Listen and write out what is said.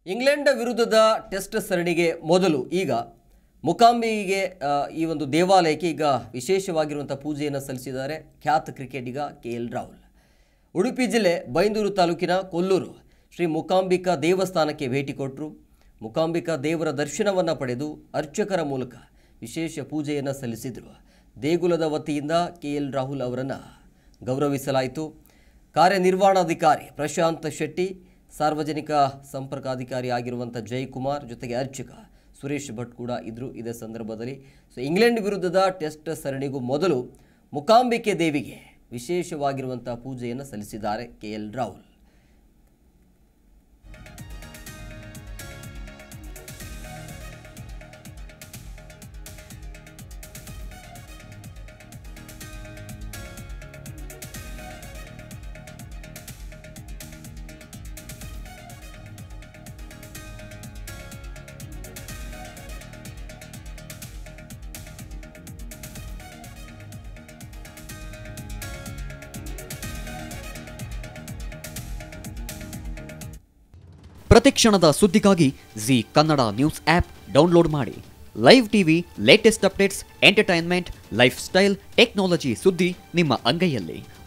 England ವಿರುದ್ಧದ test ಸರಣಿಗೆ ಮೊದಲು ಈಗ ಮುಕಾಂಬಿಗೆ ಆ, ಈ ಒಂದು ದೇವಾಲಯಕ್ಕೆ ಈಗ ವಿಶೇಷವಾಗಿರುವಂಥ ಪೂಜೆಯನ್ನು ಸಲ್ಲಿಸಿದ್ದಾರೆ ಖ್ಯಾತ ಕ್ರಿಕೆಟಿಗ ಕೆ ಎಲ್ ರಾಹುಲ್ ಉಡುಪಿ ಜಿಲ್ಲೆ ಬೈಂದೂರು ತಾಲೂಕಿನ ಕೊಲ್ಲೂರು ಶ್ರೀ ಮುಕಾಂಬಿಕಾ ದೇವಸ್ಥಾನಕ್ಕೆ ಭೇಟಿ ಕೊಟ್ಟರು ಮುಕಾಂಬಿಕಾ ದೇವರ ದರ್ಶನವನ್ನು ಪಡೆದು ಅರ್ಚಕರ ಮೂಲಕ ವಿಶೇಷ ಪೂಜೆಯನ್ನು ಸಲ್ಲಿಸಿದರು ದೇಗುಲದ ವತಿಯಿಂದ ಕೆ ಎಲ್ ರಾಹುಲ್ ಅವರನ್ನು ಗೌರವಿಸಲಾಯಿತು ಕಾರ್ಯನಿರ್ವಹಣಾಧಿಕಾರಿ ಪ್ರಶಾಂತ್ ಶೆಟ್ಟಿ ಸಾರ್ವಜನಿಕ ಸಂಪರ್ಕಾಧಿಕಾರಿ ಆಗಿರುವಂಥ ಜಯಕುಮಾರ್ ಜೊತೆಗೆ ಅರ್ಚಕ ಸುರೇಶ್ ಭಟ್ ಕೂಡ ಇದ್ದರು ಇದೇ ಸಂದರ್ಭದಲ್ಲಿ ಸೊ ಇಂಗ್ಲೆಂಡ್ ವಿರುದ್ಧದ ಟೆಸ್ಟ್ ಸರಣಿಗೂ ಮೊದಲು ಮುಕಾಂಬಿಕೆ ದೇವಿಗೆ ವಿಶೇಷವಾಗಿರುವಂಥ ಪೂಜೆಯನ್ನು ಸಲ್ಲಿಸಿದ್ದಾರೆ ಕೆ ಎಲ್ ರಾಹುಲ್ ಪ್ರತಿಕ್ಷಣದ ಸುದ್ದಿಗಾಗಿ Zee Kannada news app download ಮಾಡಿ live TV latest updates entertainment lifestyle technology ಸುದ್ದಿ ನಿಮ್ಮ ಅಂಗೈಯಲ್ಲಿ